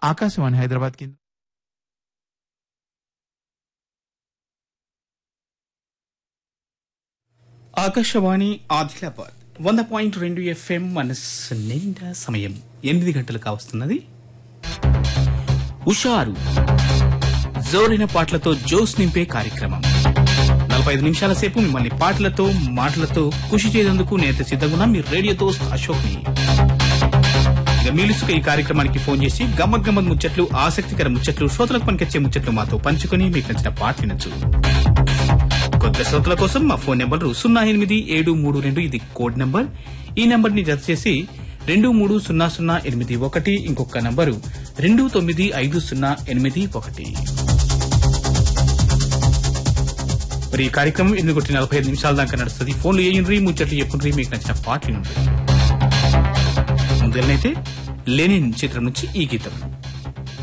ఆకాశవాణి హైదరాబాద్ కింద ఆకాశవాణి ఆదిలాబాద్ వంద పాయింట్ రెండు ఎఫ్ఎం మనస్సు నిండా సమయం ఎనిమిది గంటలు కావస్తున్నది ఉషారు జోరైన పాటలతో జోస్ నింపే కార్యక్రమం నలభై ఐదు నిమిషాల సేపు మిమ్మల్ని పాటలతో మాటలతో కృషి చేసేందుకు నేత సిద్ధంగా మీ రేడియో దోస్త్ అశోక్ ని ఇక మీలుసుక ఈ కార్యక్రమానికి ఫోన్ చేసి గమ్మత్ గమ్మత్ ముచ్చట్లు ఆసక్తికర ముచ్చట్లు శ్రోతలకు పనికొచ్చే ముచ్చట్లు మాతో పంచుకొని మీకు నచ్చిన పాట వినొచ్చు కొత్త శ్రోతల కోసం మా ఫోన్ నెంబర్ సున్నా ఎనిమిది ఏడు మూడు రెండు ఇది కోడ్ నెంబర్ ఈ నెంబర్ ని జత చేసి రెండు మూడు సున్నా సున్నా ఎనిమిది ఒకటి ఇంకొక నంబరు రెండు తొమ్మిది ఐదు సున్నా ఎనిమిది ఒకటి మరి ఈ కార్యక్రమం ఎనిమిది కొట్టి నలభై ఐదు నిమిషాల దాకా నడుస్తుంది ఫోన్లు వేయండి ముచ్చట్లు చెప్పుండ్రి మీకు నచ్చిన పాటలు నుండి ముందుగానైతే లెనిన్ చిత్రం నుంచి ఈ గీతం